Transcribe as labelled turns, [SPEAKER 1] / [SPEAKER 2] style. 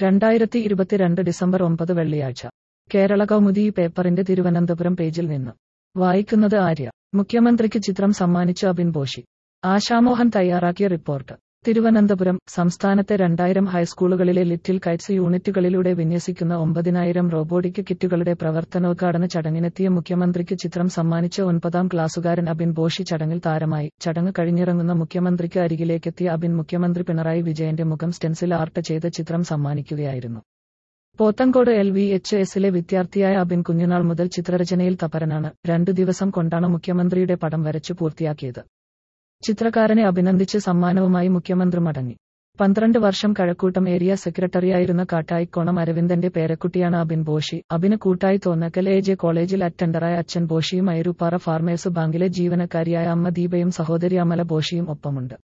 [SPEAKER 1] രണ്ടായിരത്തി ഇരുപത്തിരണ്ട് ഡിസംബർ ഒമ്പത് വെള്ളിയാഴ്ച കേരള കൗമുദി ഈ പേപ്പറിന്റെ തിരുവനന്തപുരം പേജിൽ നിന്ന് വായിക്കുന്നത് ആര്യ മുഖ്യമന്ത്രിക്ക് ചിത്രം സമ്മാനിച്ചു അബിൻ ബോഷി ആശാമോഹൻ തയ്യാറാക്കിയ റിപ്പോർട്ട് തിരുവനന്തപുരം സംസ്ഥാനത്തെ രണ്ടായിരം ഹൈസ്കൂളുകളിലെ ലിറ്റിൽ കൈറ്റ്സ് യൂണിറ്റുകളിലൂടെ വിന്യസിക്കുന്ന ഒമ്പതിനായിരം റോബോട്ടിക് കിറ്റുകളുടെ പ്രവർത്തനോദ്ഘാടന ചടങ്ങിനെത്തിയ മുഖ്യമന്ത്രിക്ക് ചിത്രം സമ്മാനിച്ച ഒൻപതാം ക്ലാസ്സുകാരൻ അബിൻ ബോഷി ചടങ്ങിൽ താരമായി ചടങ്ങ് കഴിഞ്ഞിറങ്ങുന്ന മുഖ്യമന്ത്രിക്ക് അരികിലേക്കെത്തിയ അബിൻ മുഖ്യമന്ത്രി പിണറായി വിജയന്റെ മുഖം സ്റ്റെൻസിൽ ആർട്ട് ചെയ്ത ചിത്രം സമ്മാനിക്കുകയായിരുന്നു പോത്തങ്കോട് എൽ വി എച്ച് എസിലെ വിദ്യാർത്ഥിയായ അബിൻ കുഞ്ഞുനാൾ മുതൽ ചിത്രരചനയിൽ തപരനാണ് രണ്ടു ദിവസം കൊണ്ടാണ് മുഖ്യമന്ത്രിയുടെ പടം വരച്ചു പൂർത്തിയാക്കിയത് ചിത്രകാരനെ അഭിനന്ദിച്ച് സമ്മാനവുമായി മുഖ്യമന്ത്രി മടങ്ങി പന്ത്രണ്ട് വർഷം കഴക്കൂട്ടം ഏരിയ സെക്രട്ടറിയായിരുന്ന കാട്ടായിക്കോണം അരവിന്ദന്റെ പേരക്കുട്ടിയാണ് അബിൻ ബോഷി അബിന് കൂട്ടായി തോന്നക്കൽ എ ജെ കോളേജിൽ അറ്റൻഡറായ അച്ഛൻ ബോഷിയും ഐരൂപ്പാറ ഫാർമേഴ്സ് ബാങ്കിലെ ജീവനക്കാരിയായ അമ്മ ദീപയും സഹോദരി അമല ബോഷിയും ഒപ്പമുണ്ട്